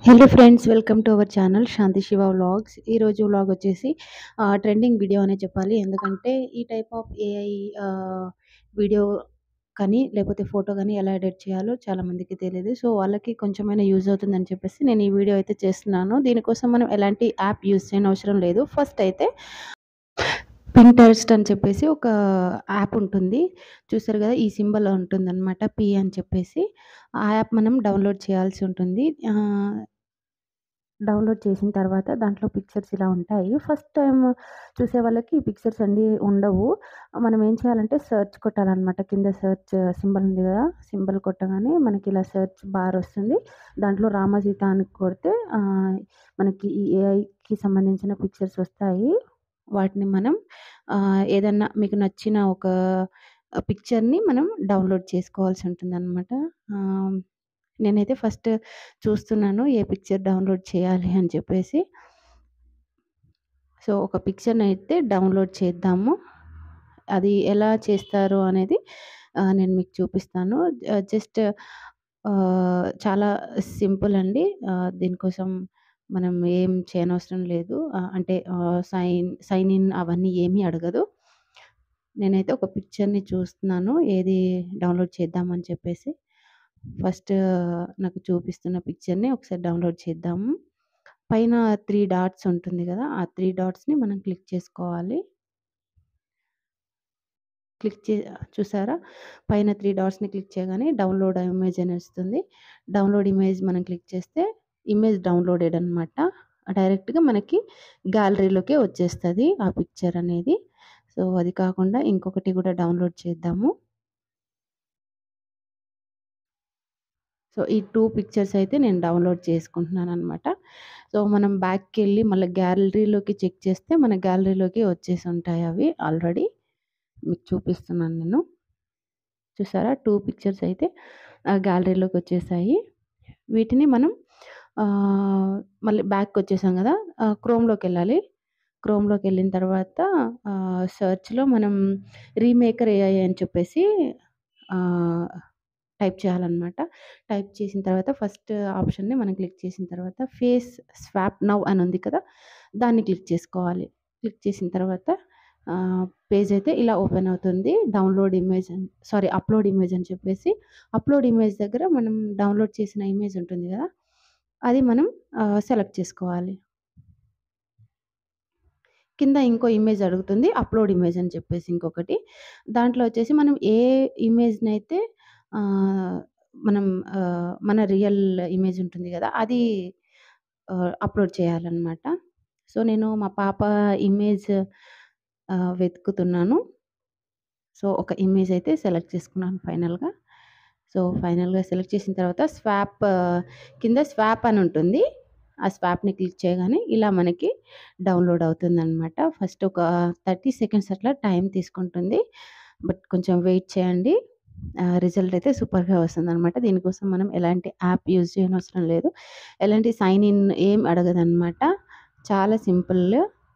Hello friends welcome to our channel Shanti Shiva vlogs ఈరోజు vlog వచ్చేసి trending video అనే చెప్పాలి ఎందుకంటే ఈ టైప్ ఆఫ్ ఏఐ వీడియో కానీ లేకపోతే ఫోటో కానీ ఎలా ఎడిట్ చేయాలో చాలా మందికి తెలియదు సో వాళ్ళకి కొంచెమైనా యూజ్ అవుతుందని చెప్పేసి నేను ఈ వీడియో అయితే చేస్తున్నాను దీనికోసం మనం ఎలాంటి యాప్ యూజ్ చేయని అవసరం లేదు ఫస్ట్ అయితే పింటరెస్ట్ అని చెప్పేసి ఒక యాప్ ఉంటుంది చూసారు కదా ఈ సింబల్ ఉంటుందన్నమాట పి అని చెప్పేసి ఆ యాప్ మనం డౌన్లోడ్ చేయాల్సి ఉంటుంది ఆ, డౌన్లోడ్ చేసిన తర్వాత దాంట్లో పిక్చర్స్ ఇలా ఉంటాయి ఫస్ట్ టైం చూసే వాళ్ళకి ఈ పిక్చర్స్ అన్నీ ఉండవు మనం ఏం చేయాలంటే సెర్చ్ కొట్టాలన్నమాట కింద సెర్చ్ సింబల్ ఉంది కదా సింబల్ కొట్టగానే మనకి ఇలా సెర్చ్ బార్ వస్తుంది దాంట్లో రామసీత అని కొడితే ఆ, మనకి ఈ ఏఐకి సంబంధించిన పిక్చర్స్ వస్తాయి వాటిని మనం ఆ, ఏదన్నా మీకు నచ్చిన ఒక పిక్చర్ని మనం డౌన్లోడ్ చేసుకోవాల్సి ఉంటుంది అనమాట నేనైతే ఫస్ట్ చూస్తున్నాను ఏ పిక్చర్ డౌన్లోడ్ చేయాలి అని చెప్పేసి సో ఒక పిక్చర్ని అయితే డౌన్లోడ్ చేద్దాము అది ఎలా చేస్తారు అనేది ఆ, నేను మీకు చూపిస్తాను జస్ట్ చాలా సింపుల్ అండి ఆ, దీనికోసం మనం ఏం చేయనవసరం లేదు ఆ, అంటే సైన్ సైన్ ఇన్ అవన్నీ ఏమీ అడగదు నేనైతే ఒక పిక్చర్ని చూస్తున్నాను ఏది డౌన్లోడ్ చేద్దామని చెప్పేసి ఫస్ట్ నాకు చూపిస్తున్న పిక్చర్ని ఒకసారి డౌన్లోడ్ చేద్దాము పైన త్రీ డాట్స్ ఉంటుంది కదా ఆ త్రీ డాట్స్ని మనం క్లిక్ చేసుకోవాలి క్లిక్ చే చూసారా పైన త్రీ డాట్స్ని క్లిక్ చేయగానే డౌన్లోడ్ ఇమేజ్ అని వస్తుంది డౌన్లోడ్ ఇమేజ్ మనం క్లిక్ చేస్తే ఇమేజ్ డౌన్లోడెడ్ అనమాట డైరెక్ట్గా మనకి గ్యాలరీలోకే వచ్చేస్తుంది ఆ పిక్చర్ అనేది సో అది కాకుండా ఇంకొకటి కూడా డౌన్లోడ్ చేద్దాము సో ఈ టూ పిక్చర్స్ అయితే నేను డౌన్లోడ్ చేసుకుంటున్నాను అనమాట సో మనం బ్యాక్కి వెళ్ళి మళ్ళీ గ్యాలరీలోకి చెక్ చేస్తే మన గ్యాలరీలోకి వచ్చేసి ఉంటాయి అవి ఆల్రెడీ మీకు చూపిస్తున్నాను నేను చూసారా టూ పిక్చర్స్ అయితే గ్యాలరీలోకి వచ్చేసాయి వీటిని మనం ఆ, మళ్ళీ బ్యాక్ వచ్చేసాం కదా క్రోమ్లోకి వెళ్ళాలి క్రోమ్లోకి వెళ్ళిన తర్వాత సెర్చ్లో మనం రీమేకర్ ఏఐ అని చెప్పేసి టైప్ చేయాలన్నమాట టైప్ చేసిన తర్వాత ఫస్ట్ ఆప్షన్ని మనం క్లిక్ చేసిన తర్వాత ఫేస్ స్వాప్ నవ్ అని ఉంది కదా దాన్ని క్లిక్ చేసుకోవాలి క్లిక్ చేసిన తర్వాత పేజ్ అయితే ఇలా ఓపెన్ అవుతుంది డౌన్లోడ్ ఇమేజ్ అని సారీ అప్లోడ్ ఇమేజ్ అని చెప్పేసి అప్లోడ్ ఇమేజ్ దగ్గర మనం డౌన్లోడ్ చేసిన ఇమేజ్ ఉంటుంది కదా అది మనం సెలెక్ట్ చేసుకోవాలి కింద ఇంకో ఇమేజ్ అడుగుతుంది అప్లోడ్ ఇమేజ్ అని చెప్పేసి ఇంకొకటి దాంట్లో వచ్చేసి మనం ఏ ఇమేజ్ని అయితే ఆ, మనం ఆ, మన రియల్ ఇమేజ్ ఉంటుంది కదా అది అప్లోడ్ చేయాలన్నమాట సో నేను మా పాప ఇమేజ్ ఆ, వెతుకుతున్నాను సో ఒక ఇమేజ్ అయితే సెలెక్ట్ చేసుకున్నాను ఫైనల్గా సో ఫైనల్గా సెలెక్ట్ చేసిన తర్వాత స్వాప్ కింద స్వాప్ అని ఉంటుంది ఆ స్వాప్ని క్లిక్ చేయగానే ఇలా మనకి డౌన్లోడ్ అవుతుందన్నమాట ఫస్ట్ ఒక థర్టీ సెకండ్స్ అట్లా టైం తీసుకుంటుంది బట్ కొంచెం వెయిట్ చేయండి రిజల్ట్ అయితే సూపర్గా వస్తుంది అనమాట దీనికోసం మనం ఎలాంటి యాప్ యూజ్ చేయనవసరం లేదు ఎలాంటి సైన్ ఇన్ ఏం అడగదన్నమాట చాలా సింపుల్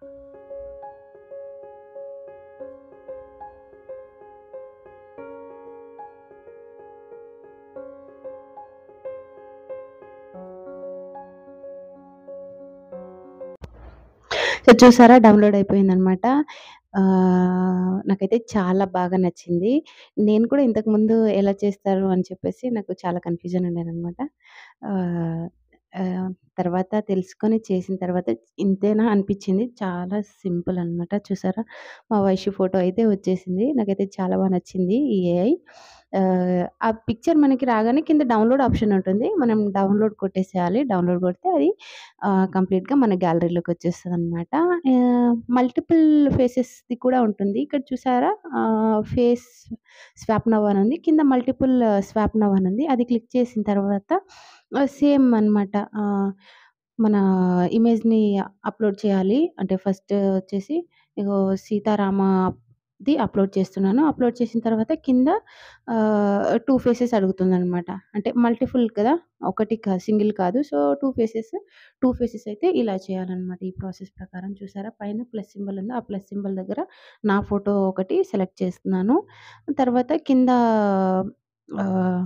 సో చూసారా డౌన్లోడ్ అయిపోయిందనమాట నాకైతే చాలా బాగా నచ్చింది నేను కూడా ఇంతకుముందు ఎలా చేస్తారు అని చెప్పేసి నాకు చాలా కన్ఫ్యూజన్ ఉండేదన్నమాట ఆ, ఆ, తర్వాత తెలుసుకొని చేసిన తర్వాత ఇంతేనా అనిపించింది చాలా సింపుల్ అనమాట చూసారా మా వైషు ఫోటో అయితే వచ్చేసింది నాకైతే చాలా బాగా నచ్చింది ఈ ఏఐ ఆ పిక్చర్ మనకి రాగానే కింద డౌన్లోడ్ ఆప్షన్ ఉంటుంది మనం డౌన్లోడ్ కొట్టేసేయాలి డౌన్లోడ్ కొడితే అది కంప్లీట్గా మన గ్యాలరీలోకి వచ్చేస్తుంది అనమాట మల్టిపుల్ ఫేసెస్ది కూడా ఉంటుంది ఇక్కడ చూసారా ఫేస్ స్వాప్ నవ్ అని ఉంది కింద మల్టిపుల్ స్వాప్ నవ్ అని ఉంది అది క్లిక్ చేసిన తర్వాత సేమ్ అనమాట మన ఇమేజ్ని అప్లోడ్ చేయాలి అంటే ఫస్ట్ వచ్చేసి ఇగో సీతారామది అప్లోడ్ చేస్తున్నాను అప్లోడ్ చేసిన తర్వాత కింద టూ ఫేసెస్ అడుగుతుందనమాట అంటే మల్టిపుల్ కదా ఒకటి కా సింగిల్ కాదు so two faces two faces అయితే ఇలా చేయాలన్నమాట ఈ ప్రాసెస్ ప్రకారం చూసారా పైన ప్లస్ సింబల్ ఉంది ఆ ప్లస్ సింబల్ దగ్గర నా ఫోటో ఒకటి సెలెక్ట్ చేస్తున్నాను తర్వాత కింద ఆ,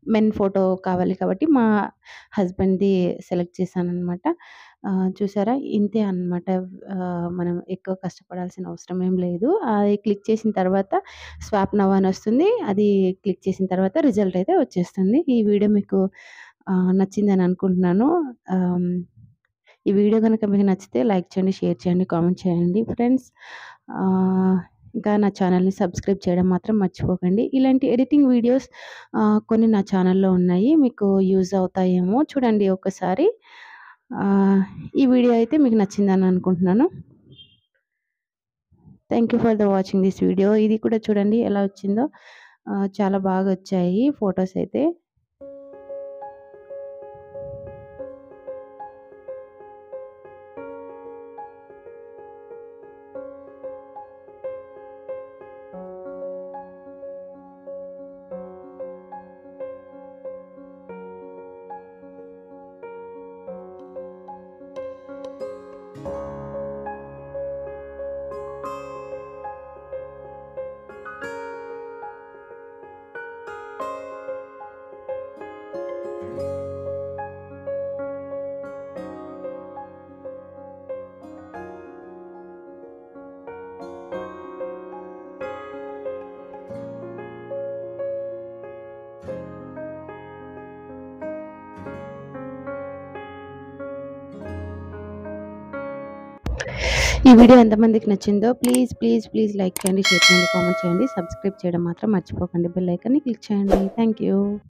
మెన్ ఫోటో కావాలి కాబట్టి మా హస్బెండ్‌ది సెలెక్ట్ చేశాననమాట. ఆహ్, చూసారా? ఇంతే అనమాట. ఆహ్, మనం ఎక్కువ కష్టపడాల్సిన అవసరం ఏం లేదు. అది క్లిక్ చేసిన తర్వాత స్వాప్ నౌ అనొస్తుంది. అది క్లిక్ చేసిన తర్వాత రిజల్ట్ అయితే వచ్చేస్తుంది. ఈ వీడియో మీకు ఆహ్, నచ్చిందని అనుకుంటున్నాను. ఆహ్, ఈ వీడియో గనుక మీకు నచ్చితే లైక్ చేయండి, షేర్ చేయండి, కామెంట్ చేయండి ఫ్రెండ్స్. ఆహ్, ఇంకా నా ఛానల్‌ని సబ్స్క్రైబ్ చేయడం మాత్రం మర్చిపోకండి. ఇలాంటి ఎడిటింగ్ వీడియోస్ ఆహ్, కొన్ని నా ఛానల్‌లో ఉన్నాయి. మీకు యూజ్ అవుతాయేమో చూడండి ఒక్కసారి. ఆహ్, ఈ వీడియో అయితే మీకు నచ్చిందని అనుకుంటున్నాను. Thank you for the watching this video. ఇది కూడా చూడండి ఎలా వచ్చిందో. ఆహ్, చాలా బాగా వచ్చాయి ఫోటోస్ అయితే. ఈ వీడియో ఎంతమందికి నచ్చిందో ప్లీజ్, ప్లీజ్, ప్లీజ్ లైక్ చేయండి, షేర్ చేయండి, కామెంట్ చేయండి. సబ్స్క్రైబ్ చేయడం మాత్రం మర్చిపోకండి. బెల్ ఐకాన్‌ని క్లిక్ చేయండి. Thank you.